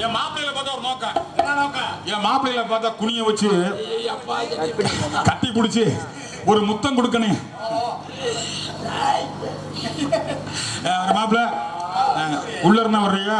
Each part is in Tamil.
என் மாப்பிள்ளையில பார்த்தா ஒரு நோக்கம் என்ன நோக்கம் என் மாப்பிள்ளையில பார்த்தா குனிய வச்சு ஏய், அப்பா, கட்டி பிடிச்சி ஒரு முத்தம் கொடுக்கணும் மாப்பிள்ள உள்ள இருந்தா வர்றியா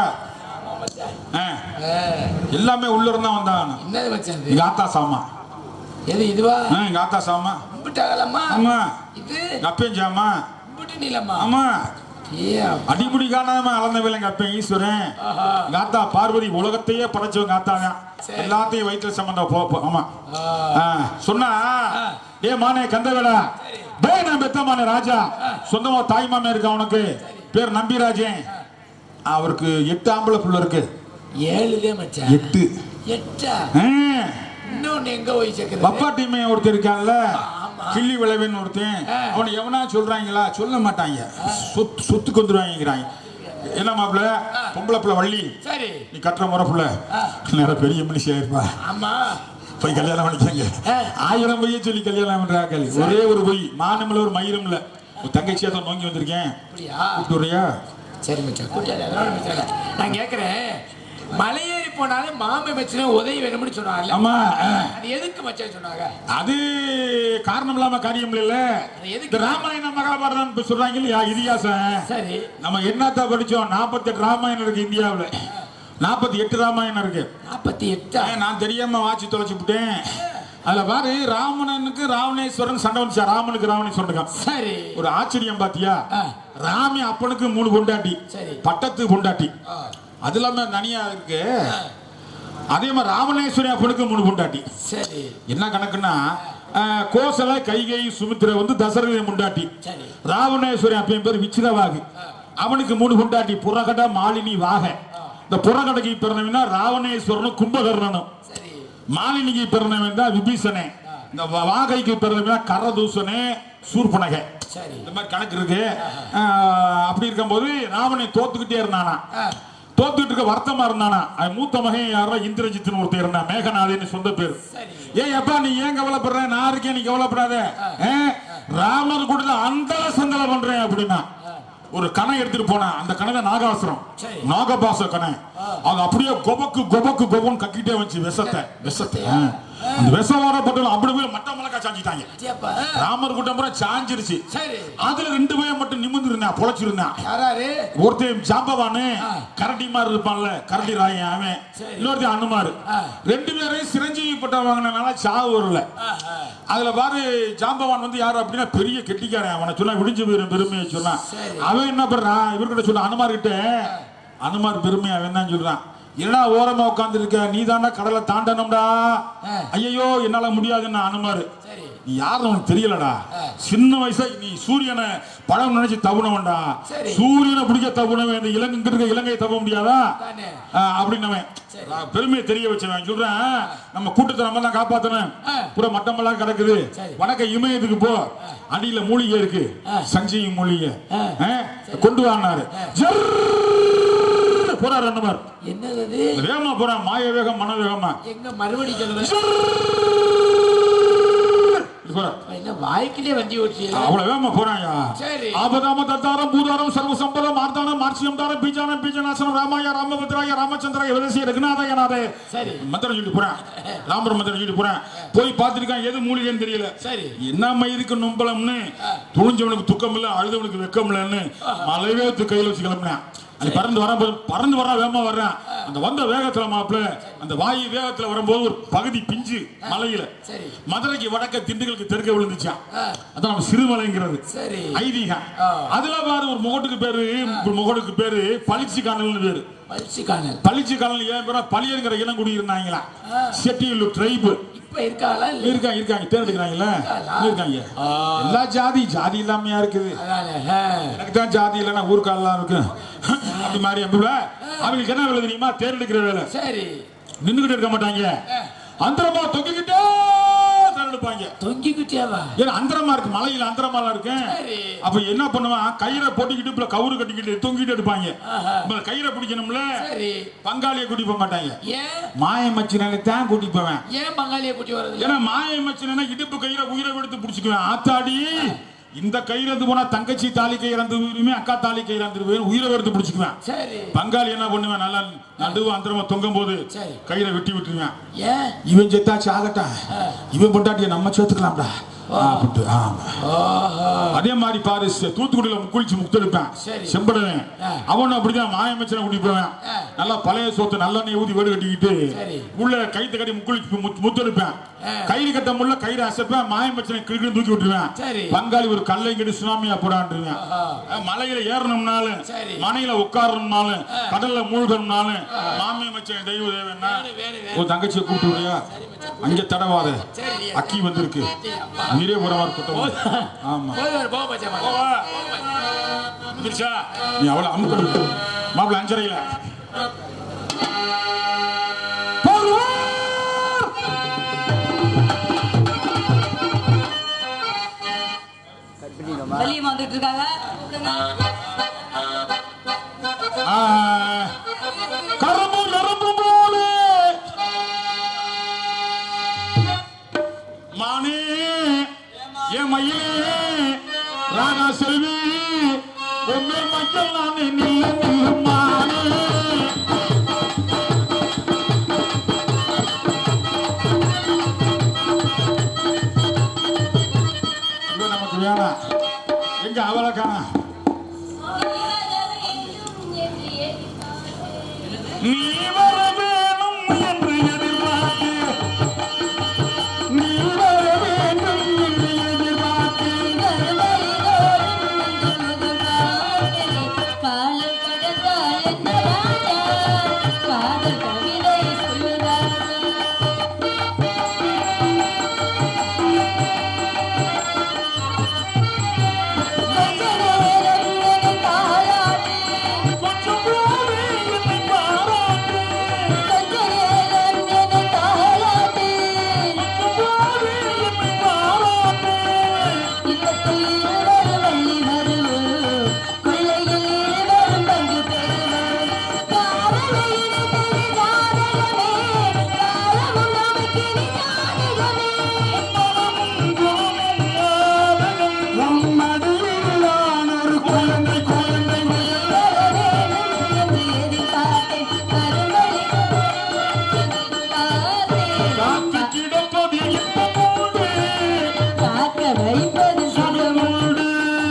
ஆ, எல்லாமே உள்ள இருந்தா வந்தான் என்னது மச்சான் இது? எங்க ஆத்தா சாமா எது இதுவா ஆ, எங்க ஆத்தா சாமா கும்பிட்டாகலாமா ஆமா இது எங்க அப்பன் சாமா கும்பிட்டு நீளமா ஆமா ஏ அப்பா. அடிமுடி காணாம அளந்த வேலை எங்க அப்பன் ஈஸ்வரன் ஆஹா. எங்க ஆத்தா பார்வதி உலகத்தையே படைச்சவங்க ஆத்தா தான் சரி. எல்லாத்தையும் வயிற்றுல சம்பந்தம் போ போ- ஆமா ஆ. ஆ, சொன்னா ஏ மானே கந்தவேலா டே நான் பெத்த மானே ராஜா சொந்தமா தாய் மாமே இருக்கு அவனுக்கு பேர் நம்பிராஜன் அவருக்கு எட்டு ஆம்பளை புள்ள இருக்கு ஏழுதே மச்சான் எட்டு எட்டா ஆ, இன்னொன்னு எங்க போய் சேர்க்குறது பப்பா டீமே ஒருத்தர் இருக்கான்ல ஆமா. கிள்ளி விளைவன் ஒருத்தன் ஆ. அவனை எவனா சொல்றாங்களா சொல்ல மாட்டாங்க சொத்து சொத்துக்கு வந்துருவாங்கிறாங்க என்ன மாப்பிள்ள பொம்பளை புள்ள வள்ளி சரி நீ கட்டுற முறை புள்ள நேரம் பெரிய மனுஷியா இருப்பா ஆமா போய் கல்யாணம் பண்ணிக்கங்க ஆ. ஆயிரம் பொய்ய சொல்லி கல்யாணம் பண்றாங்க ஒரே ஒரு பொய் மானமில்ல ஒரு மயிரும் இல்ல ஒரு தங்கச்சியா தான் நோங்கி வந்திருக்கேன் அப்படியா கூப்பிட்டு வர்றியா சரி மச்சான் கூட்டாளி, அதெல்லாம் ஒண்ணும் பிரச்சனை இல்ல. நான் கேக்குறேன் மலையேறி போனாலும் மாமை மச்சின உதவி வேணும்னு சொன்னாங்கல்ல ஆமா ஆ. அது எதுக்கு மச்சான் சொன்னாங்க அது காரணம் இல்லாம காரியம் இல்ல அது எதுக்கு? இந்த ராமாயணம் மகாபாரதம் இப்ப சொல்றாங்க இல்லையா இதிகாசம் சரி நம்ம என்னத்த படிச்சோம் நாற்பத்தி எட்டு ராமாயணம் இருக்கு இந்தியாவுல நாற்பத்தி எட்டு ராமாயணம் இருக்கு நாற்பத்தி எட்டா ஏன் நான் தெரியாம வாட்சி தொலைச்சு விட்டேன் அதுல பாரு ராவணனுக்கு ராவணேஸ்வரன் சண்டை வந்துச்சா ராமனுக்கு ராவணேஸ்வரனுக்கு சரி ஒரு ஆச்சரியம் பாத்தியா ஆ. ராமி அப்பனுக்கு மூணு பொண்டாட்டி சரி. பட்டத்து பொண்டாட்டி ஆ. அது இல்லாம தனியா இருக்கு அதே மாதிரி ராவணேஸ்வரி அப்பனுக்கு மூணு பொண்டாட்டி சரி என்ன கணக்குன்னா அஹ், கோசல கைகை சுமித்திர வந்து தசரதி முண்டாட்டி சரி ராவணேஸ்வரி அப்பன் பேர் விச்சிரவாகு அவனுக்கு மூணு பொண்டாட்டி புறகட மாலினி வாக இந்த புறகடைக்கு பிறந்தவனா ராவணேஸ்வரனும் கும்பகர்ணனும் சரி மாலினிக்கு பிறந்தவன் தான் விபீஷணே இந்த வா- வாகைக்கு பிறந்தவனா கரதூசனே சூர்பனகை சரி இந்த மாதிரி கணக்கு இருக்கு அஹ், அப்படி இருக்கும்போது ராவணை தோத்துக்கிட்டே இருந்தானா ஆ. தோத்துக்கிட்டு இருக்க வருத்தமா இருந்தானா அவன் மூத்த மகன் யாரோ இந்திரஜித்னு ஒருத்தர் இருந்தான் மேகநாதன் சொந்த பேர் சரி ஏய் அப்பா நீ ஏன் கவலைப்படுற நான் இருக்கேன் நீ கவலைப்படாத ஏ, ராமர் கூட அந்த சந்தலை பண்றேன் அப்படின்னா ஒரு கணை எடுத்துட்டு போனேன் அந்த கணை தான் நாகாசுரம் சரி. நாகபாச கணை அது அப்படியே கொபக்கு கொபக்கு கொபன்னு கக்கிட்டே வந்துச்சு விஷத்தை விஷத்தை ஆ. அந்த விஷம் வரப்பட்டு அப்படி போய் மட்ட மலக்கா சாஞ்சிட்டாங்க அச்சியாப்பா ராமர் கூட்டம் பூரா சாஞ்சிருச்சு சரி அதுல ரெண்டு பேரும் மட்டும் நிமிர்ந்து இருந்தான் பொழைச்சிருந்தான் யாராரு ஒருத்தன் ஜாம்பவானு ஆ. கரடி மாதிரி இருப்பான்ல கரடி ராயன் அவன் சரி. இன்னொருத்தன் அனுமாரு ஆ. ரெண்டு பேரையும் சிரஞ்சீவி பட்டம் வாங்கினால சாவு வரல ஆ, ஆ. அதுல பாரு ஜாம்பவான் வந்து யாரு அப்படின்னா பெரிய கெட்டிக்காரன் அவனை சொன்னா விடிஞ்சு போயிரும் பெருமையை சொன்னான் சரி. அவன் என்ன பண்றான் இவர்கிட்ட சொன்ன அனுமார் கிட்ட அனுமார் பெருமையை அவன் தான் சொல்றான் என்னடா ஓரமா உட்கார்ந்து இருக்க நீ தானே கடலை தாண்டணும்டா ஆ. ஐயோ என்னால முடியாதுன்னு அனுமாரு சரி நீ யாருன்னு உனக்கு தெரியலடா ஆ. சின்ன வயசா நீ சூரியனை படம் நினைச்சு தவணவன்டா சரி. சூரியனை பிடிக்க தவணவன் இந்த இலங்கை இங்க இருக்க இலங்கை தவ முடியாதா தானே ஆ, அப்படின்னவன் சரி. நான் பெருமையை தெரிய வச்சவன் சொல்றேன் நம்ம கூட்டத்தை நம்ம தான் காப்பாத்தணும் ஆ. பூரா மட்டமெல்லாம் கிடக்குது சரி. வணக்க இமயத்துக்கு போ அடியில மூலிகை இருக்கு ஆ. சஞ்சீவி மூலிகை ஆ. ஆ, கொண்டு வாங்கினாரு போறாரு அண்ணமார் என்னது அது வேகமா போறான் மாய வேகம் மன வேகமா எங்க மறுபடி சொல்லுங்க போறார் என்ன வாய்க்கிலே வண்டி ஓட்டியல அவ்வளவு வேகமா போறாயா சரி. ஆபதாம தத்தாரம் பூதாரம் சர்வ சம்பதம் ஆர்த்தானம் மார்ச்சியம் தாரம் பீஜானம் பீஜநாசனம் ராமாய ராமபத்ராய ராமச்சந்திராய விதசிய ரகுநாதய நாதே சரி மந்திரம் சொல்லிட்டு போறேன் ராமர் மந்திரம் சொல்லிட்டு போறேன் போய் பார்த்திருக்கான் எது மூலிகைன்னு தெரியல சரி என்ன மயிருக்கு நொம்பலம்னு துணிஞ்சவனுக்கு துக்கம் இல்ல அழுதவனுக்கு வெக்கம் இல்லைன்னு மலைவே தூக்கி கையில வச்சு கிளம்பினேன் அது பறந்து வர பறந்து வர வேகமா வர்றேன் அந்த வந்த வேகத்துல மாப்பிள அந்த வாயு வேகத்துல வரும்போது ஒரு பகுதி பிஞ்சு மலையில சரி மதுரைக்கு வடக்க திண்டுக்கலுக்கு தெற்க விழுந்துச்சான் ஆ. அதான் நம்ம சிறுமலைங்கிறது சரி ஐதீகம் ஆ. அதுல பாரு ஒரு முகட்டுக்கு பேரு ஒரு முகட்டுக்கு பேரு பளிச்சு காணல்னு பேரு பயிற்சி காணல் பளிச்சு காணல் ஏன் பேரா பழியங்கிற இனம் குடி இருந்தாங்களா ஆ. செட்டியல்லூர் ட்ரைபு இப்ப இருக்காளா இல்ல இருக்காங்க இருக்காங்க தேர் எடுக்கிறாங்கல்ல இருக்காளா? இருக்காங்க ஆ. எல்லா ஜாதி ஜாதி இல்லாமையா இருக்குது அதானே ஆ. எனக்கு தான் ஜாதி இல்லைன்னா ஊருக்காலாம் இருக்கு அப்படி மாதிரி அப்படி அவங்களுக்கு என்ன வேலை தெரியுமா தேர் எடுக்கிற வேலை சரி நின்னுகிட்டு இருக்க மாட்டாங்க அந்தரமா தொங்கிக்கிட்டே தேர் எடுப்பாங்க தொங்கிக்கிட்டியாவா ஏன்னா அந்தரமா இருக்கு மலையில அந்தரமாலாம் இருக்கு சரி அப்ப என்ன பண்ணுவான் கயிறை போட்டுக்கிட்டு இப்ப கவுரு கட்டிக்கிட்டு தொங்கிட்டு எடுப்பாங்க ஆஹா. இப்ப கயிறை பிடிக்கணும்ல சரி பங்காளியை கூட்டி போக மாட்டாங்க ஏன் மாய மச்சினாலே தான் கூட்டி போவேன் ஏன் பங்காளியை கூட்டி வர்றது ஏன்னா மாய மச்சினா இடுப்பு கயிறை உயிரை எடுத்து பிடிச்சிக்குவேன் ஆத்தாடி இந்த கயிறு இருந்து போனா தங்கச்சி தாலி கயிறு இறந்து போயிருவேன் அக்கா தாலி கயிறு இறந்து போயிருவேன் உயிரை எடுத்து பிடிச்சிக்குவேன் சரி பங்காளி என்ன பண்ணுவேன் நல்லா நடுவு அந்தரமா தொங்கும் போது சரி. கயிறை வெட்டி விட்டுருவேன் ஏன் இவன் செத்தாச்சு ஆகட்டும் இவன் பொண்டாட்டிய நம்ம சேர்த்துக்கலாம்டா அப்படின்ட்டு ஆமா ஓஹோ அதே மாதிரி பாரு செ- தூத்துக்குடியில குளிச்சு முத்தெடுப்பேன் சரி. செம்படுவேன் ஆ. அவனும் அப்படிதான் மாயமச்சனை கூட்டி போவேன் ஆ. நல்லா பழைய சோத்து நல்லெண்ணெய் ஊதி வீடு கட்டிக்கிட்டு சரி. உள்ள கைத்து கட்டி முக்குளிச்சு மு- முத்தெடுப்பேன் ஆ. கயிறு கட்ட முள்ள கயிறு அசைப்பேன் மாயமச்சனை கிழக்கு தூக்கி விட்டுருவேன் சரி. பங்காளி ஒரு கல்லை கட்டி சுனாமியா போடான்ருவேன் ஆஹா. மலையில ஏறணும்னாலும் சரி. மனையில உட்காரணும்னாலும் கடல்ல மூழ்கணும்னாலும் மாமிய மச்சன் தெய்வ தேவன்னா வேணும், வேணும், வேணும். ஒரு தங்கச்சியை கூப்பிட்டு விடுறியா அங்க தடவாத சரி. அக்கி வந்திருக்கு அப்பா. உயிரே உரமா இருக்கட்டும் ஆமா போதும் போக மச்சான் போவா. வந்துருச்சா? நீ அவளை அமுக்கணும் மாப்பிள்ள அஞ்சரையில வெளியே வந்துட்டு இருக்காங்க ஆ, கரும்பு நரம்பு போலே மானே என் மயிலே ராகா செல்வி உண்மை மக்கள் நானே நில்ல நில்ல மானே இது நமக்கு வேணாம் எங்க அவளை காணா நீ வர வேணும் என்று எதிர்பார்த்தேன் நீ வர வேண்டும் என்று எதிர்பார்த்தேன் காலம் கடந்தால் என்ன ராஜா காதல் கவிதை சொல்லுதா கொஞ்ச நேரம் என்னை தாளாட்டு கொஞ்சம் போதே என்னை பாராட்டு கொஞ்ச நேரம் என்னை தாளாட்டு போதே என்னை பாராட்டு இல்லத்தில் இருவரும் வள்ளி வருவோம் கொள்ளையில் இருவரும் பங்கு பெறுவோம் காதலையிலே தெரியாதகமே காலமும் நமக்கு இனி ஜாதகமே உன் மடியில் நான் ஒரு குழந்தை குழந்தை மயில் வர வேணும் என்று எதிர்பார்த்தேன் கருமணி காத்து கிடப்பது இன்பமோடு காக்க வைப்பது சுகமோ சுகமோடு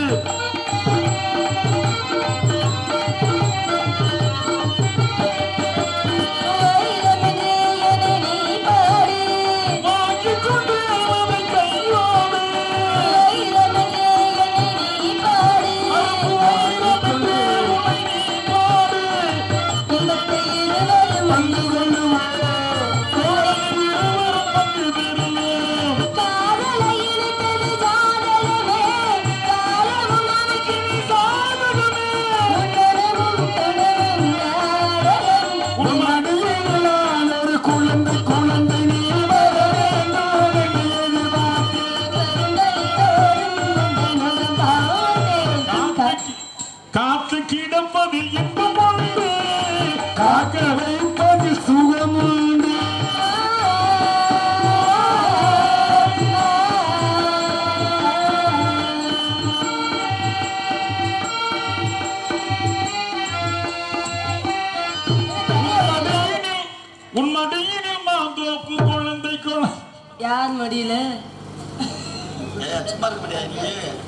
ஆயிரமென்றே என்னை நீ பாடு வாங்கிக் கொண்டு அவனை கையோடு ஆயிரமென்றே என்னை நீ பாடு ஆயிரமென்றே உன்னை நீ பாடு இன்பத்தை இருவரும் பங்கு கொள்ளுவோம் இருவரும் பங்கு பெறுவோம் காதலை இழுத்தது ஜாதகமே காலமும் நமக்கு இனி சாதகமே கனவும் கனவும் நாடகம் உன் மடியில் நான் ஒரு குழந்தை குழந்தை நீ வர வேண்டும் என்று எதிர்பார்த்தேன் காத்து கிடப்பதில் இன்பம் உண்டு காக்க வைப்பதில் சுகம் உண்டு உன் மடியினில் மாந்தோப்பு குழந்தை குழந்தை யார் மடியில சும்மா இருக்க முடியாது நீ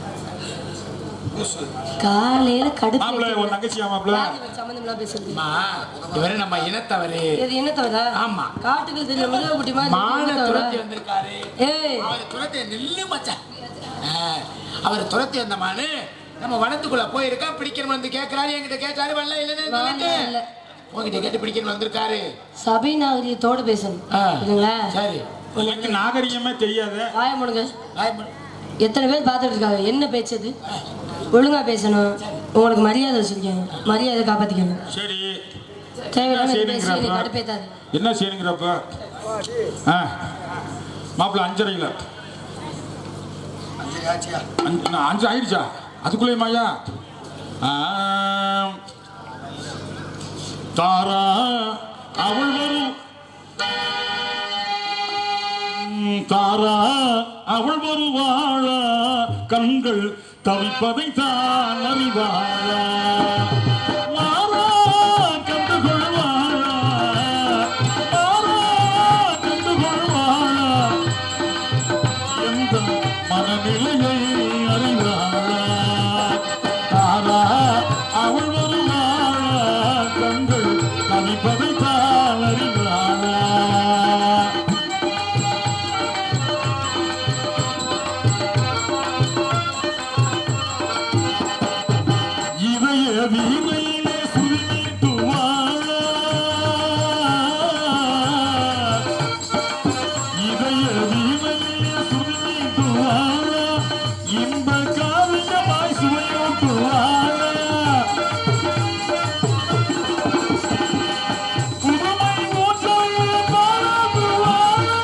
காலையில மாப்பிள்ள உன் கடுப்பு தங்கச்சியா மாப்பிள்ள சம்பந்தம்லாம் பேசுறது அம்மா இவரு நம்ம இனத்தவரு இது என்ன தவிர ஆமா. காட்டுக்கு தெரிஞ்ச முதல குட்டி மாதிரி மான என்ன தவிர? துரத்தி வந்திருக்காரு ஏய் அவர் துரத்தி நில்லு மச்சான் ஆ, அவர் துரத்தி வந்த மானு நம்ம வனத்துக்குள்ள போயிருக்கா பிடிக்கணும் வந்து கேட்கறாரு என்கிட்ட கேட்டாரு வரல இல்லைன்னு வரல, சொல்லிட்டு வரல. உங்ககிட்ட கேட்டு பிடிக்கணும் வந்திருக்காரு சபை நாகரிகத்தோட பேசணும் ஆ. புரியுதுங்களா சரி எனக்கு நாகரிகமே தெரியாத வாய முடுங்க வாய் மூடு. எத்தனை பேர் பார்த்துட்டு இருக்காங்க என்ன பேச்சது ஒழுங்கா பேசணும் உங்களுக்கு மரியாதை வச்சிருக்கேன் மரியாதை காப்பாத்திக்கணும் சரி தேவையில்லாம என்ன இது பேசி என்னை செய்யணுங்கிறப்ப கடுப்பேத்தாது என்ன செய்யணுங்கிறப்ப ஆ மாப்பிள்ள அஞ்சரையில் அஞ்சு ஆச்சியா அஞ்சு நான் அஞ்சு ஆயிடுச்சா அதுக்குள்ளேயுமாயா ஆம். தாரா அவள் வரும் ம், தாரா அவள் வருவாளா கண்கள் தவிப்பதை தான் அறிவாரா மாறா கண்டு கொள்வாரா மாறா கண்டு கொள்வாரா எந்த மனநிலையை அறிவாளா தாரா அவள் வருவாளா கண்கள் தவிப்பதை தான் அறிவாளா இதய வீணையிலே சுருமிட்டுவாளா இதய வீணையிலே சுருமிட்டுவாளா இன்ப காவியமாய் சுவையூட்டுவாளா புதுமை மூச்சையில் பரப்புவாளா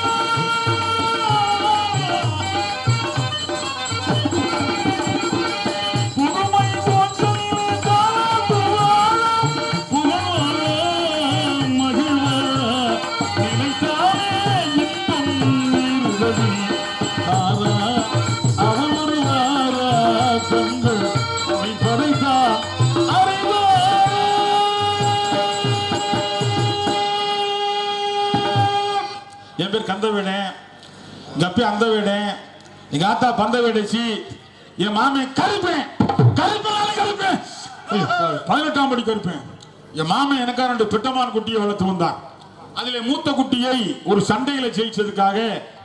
புதுமை போற்றிலே காலத்துவாழ, புகழோர மகிழ்வர, நினைத்தாலே இன்பம் நீருதவி. தாரா, அவள் வருவாரா, கண்கள் அவை படைத்தா, அறிவார். என் பேர் கந்தவேடே எங்க அப்பா அந்த வீடு எங்க ஆத்தா பந்த வீடுச்சு என் மாமன் கருப்பேன் கருப்பனால கருப்பேன் ஐயோ, பதினெட்டாம் படி கருப்பேன் என் மாமன் எனக்கா ரெண்டு பிட்டமான குட்டியை வளர்த்து வந்தான் அதிலே மூத்த குட்டியை ஒரு சண்டையில ஜெயிச்சதுக்காக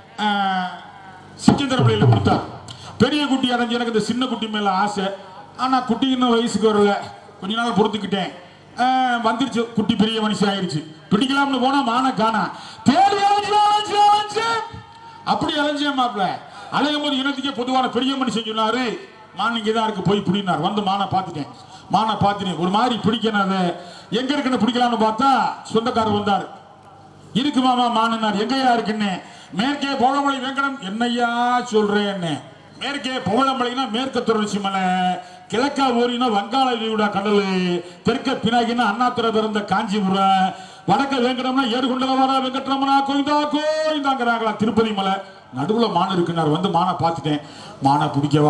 சிக்கந்தரப்பள்ளியில கொடுத்தார் பெரிய குட்டி அடைஞ்சு எனக்கு இந்த சின்ன குட்டி மேல ஆசை ஆனா குட்டி இன்னும் வயசுக்கு வரல கொஞ்ச நாள் பொறுத்துக்கிட்டேன் ஆஹ், வந்துருச்சு குட்டி பெரிய மனுஷன் ஆயிருச்சு பிடிக்கலாம்னு போனா மான காணா தேடி அலைஞ்சு அலைஞ்சு அலைஞ்சு அப்படி அலைஞ்சேன் மாப்ள அலையும் போது இனத்துக்கே பொதுவான பெரிய மனுஷன் சொன்னாரு மான் இங்கே தான் இருக்கு போய் பிடினார் வந்து மானை பார்த்துட்டேன் மானை பார்த்துட்டேன் ஒரு மாதிரி பிடிக்கணும் அதை எங்க இருக்குன்னு பிடிக்கலாம்னு பார்த்தா சொந்தக்காரர் வந்தார் இருக்கு மாமா மானனார் எங்கயா இருக்குன்னு மேற்கே புகழமலை வெங்கடம் என்னையா சொல்றேன்னு மேற்கே புகழமலைனா மேற்கு தொடர்ச்சி மலை கிழக்கா ஊரினா வங்காள விரிகுடா கடல் தெற்க பினாகினா அண்ணாத்துறை பிறந்த காஞ்சிபுரம் வடக்க வேங்கடம்னா ஏடுகுண்டலவாரா வெங்கட்ரமணா கோயிந்தா கோயிந்தாங்கிறாங்களா திருப்பதி மலை நடுவுல மான் இருக்குனார் வந்து மானை பார்த்துட்டேன் மானை பிடிக்கவா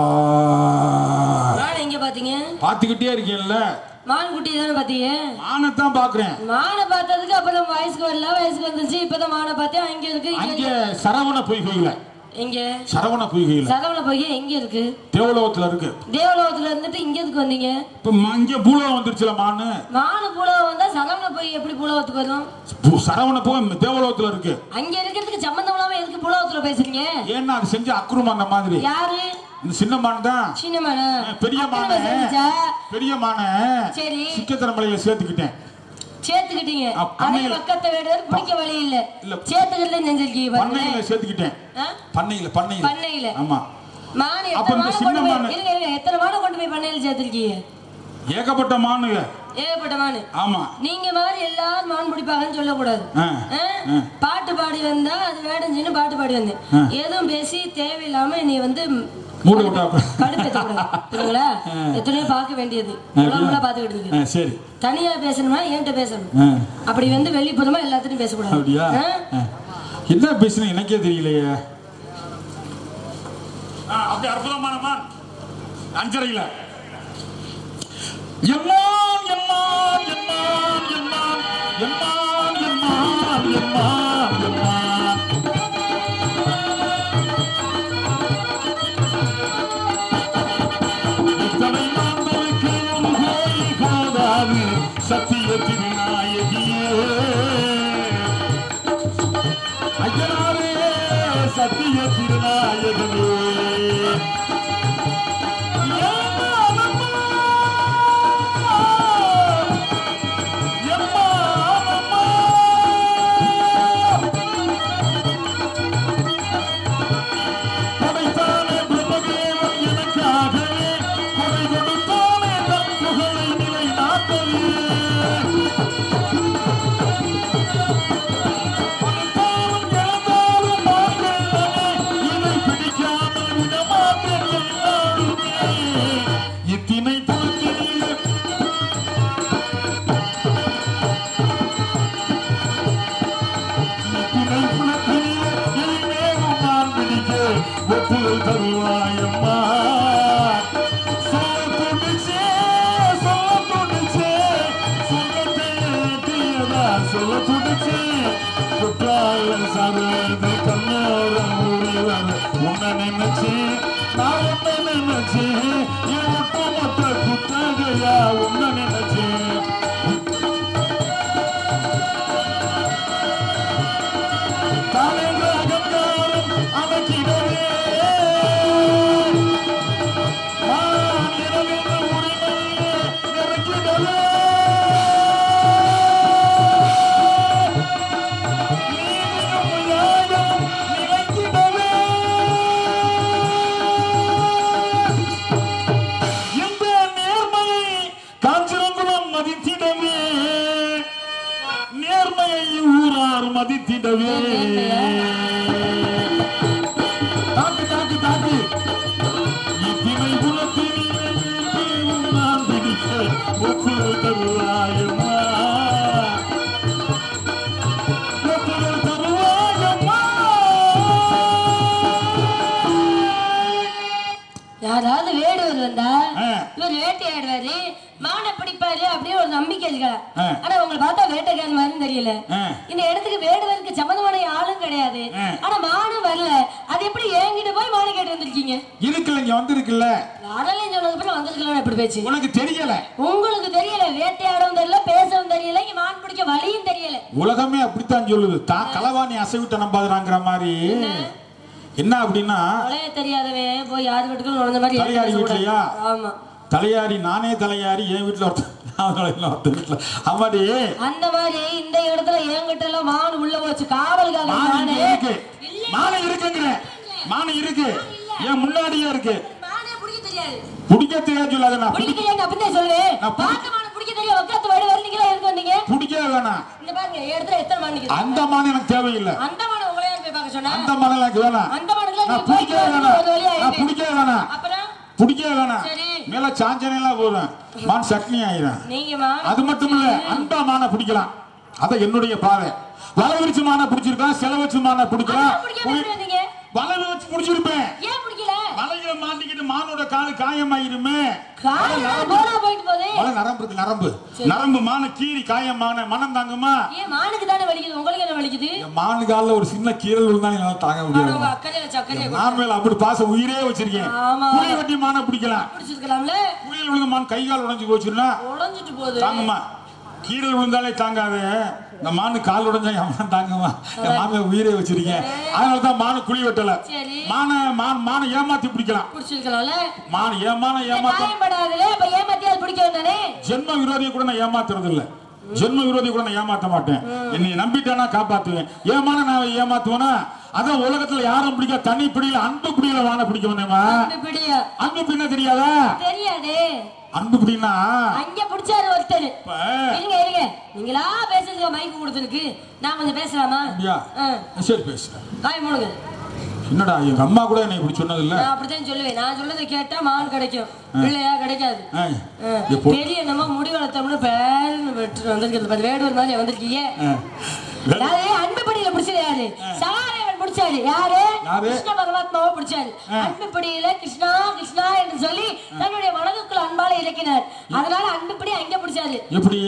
மான் எங்க பாத்தீங்க பார்த்துக்கிட்டே இருக்கேன்ல மான் குட்டி தானே பாத்தீங்க மானை தான் பாக்குறேன் மானை பார்த்ததுக்கு அப்புறம் வயசுக்கு வரல வயசுக்கு வந்துருச்சு இப்பதான் மானை பார்த்தேன் அங்க இருக்கு இங்க அங்கே இருக்கு. சரவண பொய்கையில எங்க சரவண பொய்கையில சரவண போய் எங்க இருக்கு தேவலோகத்துல இருக்கு தேவலோகத்துல இருந்துட்டு இங்க எதுக்கு வந்தீங்க இப்ப ம- இங்க பூலோகம் வந்துருச்சுல மானு மானு பூலோகம் வந்தா சரவண போய் எப்படி பூலோகத்துக்கு வரும் பூ- சரவண போக தேவலோகத்துல இருக்கு அங்க இருக்கிறதுக்கு சம்பந்தம் இல்லாம எதுக்கு பூலோகத்துல பேசுறீங்க ஏன்னா அது செஞ்ச அக்குருமா அந்த மாதிரி யாரு இந்த சின்ன மான் தான் சின்ன மானா பெரிய அத்தனை மானை பேசுறீச்சா? பெரிய மானை சரி சிக்கத்தரமலையில சேர்த்துக்கிட்டேன் சேர்த்துக்கிட்டீங்க அ, அதே பண்ணையில- பக்கத்தை வீடு பிடிக்க வழி இல்ல இல்ல. சேர்த்துக்கிறதுல செஞ்சிருக்கீங்க பாருங்க பண்ணையில சேர்த்துக்கிட்டேன் ஆ? பண்ணையில பண்ணையில பண்ணையில ஆமா மான் அப்ப எத்தனை இந்த மானை சின்ன கொண்டு போய் மானு- இருங்க, இருங்க, எத்தனை மானை கொண்டு போய் பண்ணையில சேர்த்திருக்கீங்க ஏகப்பட்ட மானுங்க ஏகப்பட்ட மானு ஆமா நீங்க மாதிரி எல்லாரும் மான் பிடிப்பாங்கன்னு சொல்லக்கூடாது ஆ. ஆ? ஆ. பாட்டு பாட்டு பாடி வந்தா அது வேடஞ்சின்னு பாட்டு பாடி வந்தேன் ஆ. எதுவும் பேசி தேவையில்லாம நீ வந்து மூடு விட்டா கடுப்பேற்றக்கூடாது எத்தனையோ பார்க்க வேண்டியது உலகம்லாம் பார்த்துக்கிட்டு இருக்கு ஆ, சரி தனியா பேசணுமா என்கிட்ட பேசணும் ஆ. அப்படி வந்து வெளிப்புறமா எல்லாத்தையும் பேசக்கூடாது அப்படியா ஆ? ஆ. என்ன பேசுன எனக்கே தெரியலையே ஆ, அப்படி அற்புதமான மான் அஞ்சரையில எம்மான் எம்மான் எம்மான் எம்மான் எம்மான் எம்மான் எம்மான் எம்மான் இத்தனை மாந்தருக்கு ஒரு கோயில் போதாது சத்திய திருநாயகியே ஐயனாரே சத்திய திருநாயகமே படைத்தானே பிரம்மதேவன் எனக்காகவே கொடை கொடுத்தானே தன் புகழை நிலைநாட்டவே படைத்தாலும் இழந்தாலும் மார்கழி இதை பிடிக்காத செல்ல துடிச்சு குற்றால சரது கண்ணோரம் ஊறிவர் உன்னை நினைச்சு நான் உன்னை நினைச்சு என் ஒட்டுமொத்த குத்தகையா உன்னை நினைச்சேன் தானென்ற அகங்காரம் அடக்கிடவே நான் இரவென்ற உரிமையிலே நெருக்கிடவே நீதியும் நியாயம் நிலைத்திடவே இந்த நேர்மையை காஞ்சிரங்குளம் மதித்திடவே நேர்மையை ஊரார் மதித்திடவே தாக்கு தாக்கு தாக்கு இத்தினை குலத்தினிலே தீவும் நான் பிடிக்க ஒப்பு தருவாயம்மா ஒப்பு தருவாயம்மா யாராவது வேடுவர் வந்தா ஆ. இவர் வேட்டையாடுவாரு மானை பிடிப்பாரு அப்படியே ஒரு நம்பிக்கை இருக்கா ஆ. ஆனா உங்களை பார்த்தா வேட்டைக்காரன் மாதிரி தெரியல ஆ. இந்த இடத்துக்கு வேடுவருக்கு சம்மந்தமான ஆளும் கிடையாது ஆ. ஆனா மானும் வரல அது எப்படி என்கிட்ட போய் மானை கேட்டு வந்திருக்கீங்க இருக்குல்ல இங்க வந்திருக்குல்ல அடலையும் சொன்னதுக்கு அப்புறம் வந்திருக்கலாம் எப்படி பேச்சு உனக்கு தெரியல உங்களுக்கு தெரியல வேட்டையாடவும் தெரியல பேசவும் தெரியல இங்க மான் பிடிக்க வழியும் தெரியல உலகமே அப்படித்தான் சொல்லுது தான் களவாணி அசைவிட்ட நம்பாதுறாங்கிற மாதிரி என்ன அப்படின்னா வளைய தெரியாதவன் போய் யார் வீட்டுக்கும் நுழைஞ்ச மாதிரி தலையாரி பேசக்கூடாது. வீட்லயா? ஆமா தலையாரி நானே தலையாரி என் வீட்டுல ஒருத்தன் அவன் வீட்டுல ஒருத்தன் வீட்டுல அம்மாடி அந்த மாதிரி இந்த இடத்துல என்கிட்ட எல்லாம் மான் உள்ள போச்சு காவல்காரன் மானு மானு இங்க இருக்கு இல்ல. மானு இருக்குங்கிற மானு இருக்கு என் முன்னாடியே இருக்கு மானே பிடிக்க தெரியாது பிடிக்க தெரியாது சொல்லாத நான் பிடிக்க தெரியாது அப்படின்னு சொல்லுவேன் நான் பிடி- பார்த்த மானை பிடிக்க தெரியும் உட்காந்து வழி வரலீங்களா இருக்கு வந்தீங்க பிடிக்கவே வேணாம் இந்த பாருங்க இடத்துல எத்தனை மான் நிக்குது அந்த மானு எனக்கு தேவையில்லை அந்த மானை உங்களே யார் போய் பார்க்க சொன்னா அந்த மானு எனக்கு வேணாம் அந்த மானுக்குலாம் நான் நீங்க போய் பிடிக்கவே வேணாம் ஒரு வழியா நான் ஆயிட்டு. பிடிக்கவே வேணாம் அப்புறம் பிடிக்கவே வேணாம் சரி. மேல சாஞ்சனைலாம் போதும் மான் சட்னி ஆயிரும் நீங்க மான் அது மட்டும் இல்ல அன்பா மானை பிடிக்கலாம் அத என்னுடைய பாதை வலை விரிச்சு மானை பிடிச்சிருக்கலாம் செலவு வச்சு மானை பிடிக்கலாம் அதான் பிடிக்காம எப்படி வந்தீங்க வலை வச்சு பிடிச்சிருப்பேன் ஏன் பிடிக்கல வலையில மாட்டிக்கிட்டு மானோட காலு காயமாயிருமே காலையில போனா போயிட்டு போதே வலை நரம்பு இருக்கு நரம்பு நரம்பு மான கீறி காயமான மனம் தாங்குமா ஏன் மானுக்கு தானே வலிக்குது உங்களுக்கு என்ன வலிக்குது என் மானு காலில் ஒரு சின்ன கீரல் விழுந்தா என்னால தாங்க ஆனா முடியாது உங்க அக்கறையில வச்சு அக்கறையை நான் மேல அப்படி பாச உயிரே வச்சிருக்கேன் ஆமா. புளி வெட்டி மானை பிடிக்கலாம் பிடிச்சிருக்கலாம்ல புளியில் விழுந்த மான் கை கால் உடைஞ்சு போச்சுன்னா உடஞ்சிட்டு போகுது தாங்குமா கீழே விழுந்தாலே தாங்காது இந்த மானு கால் உடைஞ்சா என் மான் தாங்குமா என் மாமி உயிரே வச்சிருக்கேன் அதனால தான் மானு குழி வெட்டல சரி. மானை மான் மானை ஏமாத்தி பிடிக்கலாம் பிடிச்சிருக்கலாம்ல மான் ஏமான ஏமாத்த காயப்படாதுல அப்ப ஏமாத்தியால் பிடிக்க வேண்டானே ஜென்ம விரோதியை கூட நான் ஏமாத்துறது இல்ல ஜென்ம விரோதியை கூட நான் ஏமாத்த மாட்டேன் என்னை நம்பிட்டானா காப்பாத்துவேன் ஏமான நான் ஏமாத்துவேனா அதான் உலகத்துல யாரும் பிடிக்க தண்ணி பிடியில அன்பு பிடியில வான பிடிக்க வந்தேமா அன்பு பிடியா அன்பு பின்ன தெரியாதா தெரியாதே அன்பு பிடினா அங்க பிடிச்சாரு ஒருத்தர் இப்ப இருங்க இருங்க நீங்களா பேசுறதுக்கு மைக்கு கொடுத்துருக்கு நான் கொஞ்சம் பேசலாமா அப்படியா ஆ, சரி பேசுறேன் வாய் மூடுங்க என்னடா எங்க அம்மா கூட என்னை இப்படி சொன்னது இல்ல நான் அப்படித்தான் சொல்லுவேன் நான் சொல்றதை கேட்டா மான் கிடைக்கும் இல்லையா கிடைக்காது ஏய், ஆ, இப்போ பெரிய நம்ம முடி வளர்த்தோம்னு பேருன்னு விட்டு வந்திருக்கிறது பாரு, வேடுவர் மாதிரி வந்திருக்கீங்க ஏய், யாரு அன்பு படியில பிடிச்சது யாரு சகாதேவன் பிடிச்சாரு யாரு யாரு? கிருஷ்ண பரமாத்மாவை பிடிச்சாரு அன்பு படியில கிருஷ்ணா கிருஷ்ணா என்று சொல்லி தன்னுடைய மனதுக்குள் அன்பால இறக்கினார் அதனால அன்பு படி அங்க பிடிச்சாரு எப்படி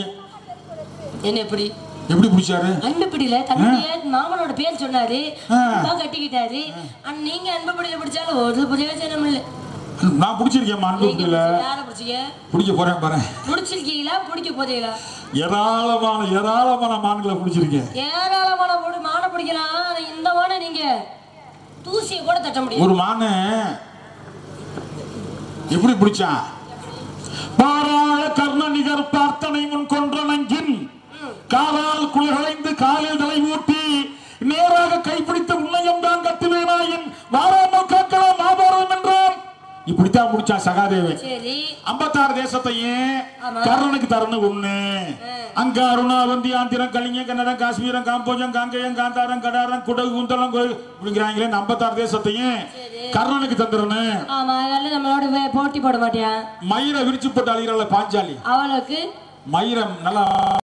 என்ன எப்படி எப்படி பிடிச்சாரு அன்பு பிடியில தன்னுடைய மாமனோட பேர் சொன்னாரு ஆ. அன்பா கட்டிக்கிட்டாரு ஆனா நீங்க அன்பு படியில பிடிச்சாலும் ஒரு பிரயோஜனம் இல்ல நான் பிடிச்சிருக்கேன் அன்பு நீங்க பிடியில பிடிச்ச- யாரை பிடிச்சீங்க பிடிக்க போறேன் பாரு பிடிச்சிருக்கீங்களா பிடிக்க போதீங்களா ஏராளமான ஏராளமான மான்களை பிடிச்சிருக்கேன் ஏராளமான போடு மானை பிடிக்கலாம் ஆனா இந்த மானை நீங்க தூசியை கூட தட்ட முடியாது ஒரு மானு எப்படி பிடிச்சான் பாராள கர்ண நிகர் பார்த்தனை முன் கொன்றனங்கின் காலால் குளிர்களைந்து காலில் தலை ஊட்டி நேராக கைப்பிடித்த உன்னையும் தான் கத்துவேனாயின் வாராமோ காக்கலாம் ஆபாரம் என்றான் இப்படித்தான் முடிச்சான் சகாதேவன் சரி ஐம்பத்தாறு தேசத்தையும் ஆமா. கர்ணனுக்கு தரணும் ஒண்ணு அங்க அருணாவந்தி ஆந்திரம் கலிங்க கன்னடம் காஷ்மீரம் காம்போஜம் காங்கேயம் காந்தாரம் கடாரம் குடகு குந்தலம் கோயில் அப்படிங்கிறாங்களே இந்த ஐம்பத்தாறு தேசத்தையும் கர்ணனுக்கு தந்துடணும் ஆமா அதனால நம்மளோட வே- போட்டி போட மாட்டியா மயிரை விரிச்சு போட்டு அழிகிறாள் பாஞ்சாலி அவளுக்கு மயிரம் நல்லா